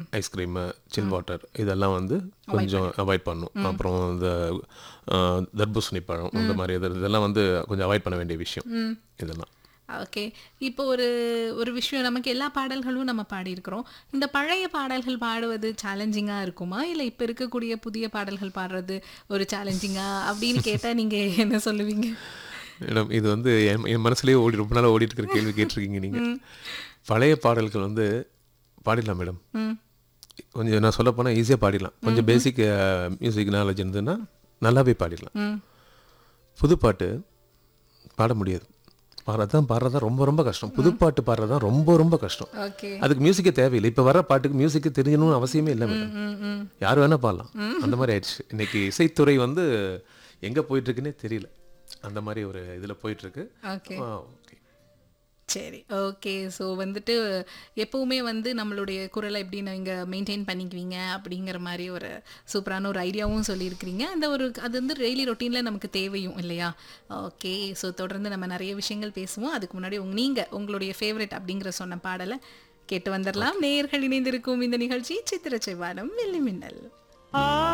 ice cream சில் water இதெல்லாம் வந்து கொஞ்சம் அவாய்ட் பண்ணும் அப்புறம் இந்த அஹ், தர்பூசணி பழம் இந்த மாதிரி இது இதெல்லாம் வந்து கொஞ்சம் அவாய்ட் பண்ண வேண்டிய விஷயம் இதெல்லாம் ஓகே இப்போ ஒரு ஒரு விஷயம் நமக்கு எல்லா பாடல்களும் நம்ம பாடியிருக்கிறோம் இந்த பழைய பாடல்கள் பாடுவது சேலஞ்சிங்காக இருக்குமா இல்லை இப்போ இருக்கக்கூடிய புதிய பாடல்கள் பாடுறது ஒரு சேலஞ்சிங்கா அப்படின்னு கேட்டால் நீங்கள் என்ன சொல்லுவீங்க மேடம் இது வந்து என் என் மனசுலயே ஓடி ரொம்ப நாளாக ஓடிட்டு இருக்கிற கேள்வி கேட்டிருக்கீங்க நீங்கள் பழைய பாடல்கள் வந்து பாடிடலாம் மேடம் ம் கொஞ்சம் நான் சொல்ல போனால் ஈஸியாக பாடிடலாம் கொஞ்சம் பேசிக் மியூசிக் நாலேஜ் இருந்ததுன்னா நல்லாவே பாடிடலாம் ம் புது பாட்டு பாட முடியாது பாடுறதான் பாடுறதா ரொம்ப ரொம்ப கஷ்டம் புது பாட்டு பாடுறது தான் ரொம்ப ரொம்ப கஷ்டம் ஓகே அதுக்கு மியூசிக்கே தேவையில்லை இப்போ வர பாட்டுக்கு மியூசிக்கு தெரியணும்னு அவசியமே இல்லை மேடம் ம் ம் யார் வேணா பாடலாம் அந்த மாதிரி ஆயிடுச்சு இன்னைக்கு இசைத்துறை வந்து எங்கே போயிட்டு இருக்குன்னே தெரியல அந்த மாதிரி ஒரு இதில் போயிட்டு இருக்கு ஓகே ஓகே சரி ஓகே ஸோ வந்துட்டு எப்போவுமே வந்து நம்மளுடைய குரலை எப்படி நீங்கள் மெயின்டைன் பண்ணிக்குவீங்க அப்படிங்கிற மாதிரி ஒரு சூப்பரான ஒரு ஐடியாவும் சொல்லியிருக்கிறீங்க அந்த ஒரு அது வந்து டெய்லி ரொட்டீனில் நமக்கு தேவையும் இல்லையா ஓகே ஸோ தொடர்ந்து நம்ம நிறைய விஷயங்கள் பேசுவோம் அதுக்கு முன்னாடி உங்க நீங்கள் உங்களுடைய ஃபேவரட் அப்படிங்கிற சொன்ன பாடலை கேட்டு வந்துடலாம் நேயர்கள் இணைந்திருக்கும் இந்த நிகழ்ச்சி சித்திர செவ்வானம் வெள்ளி மின்னல்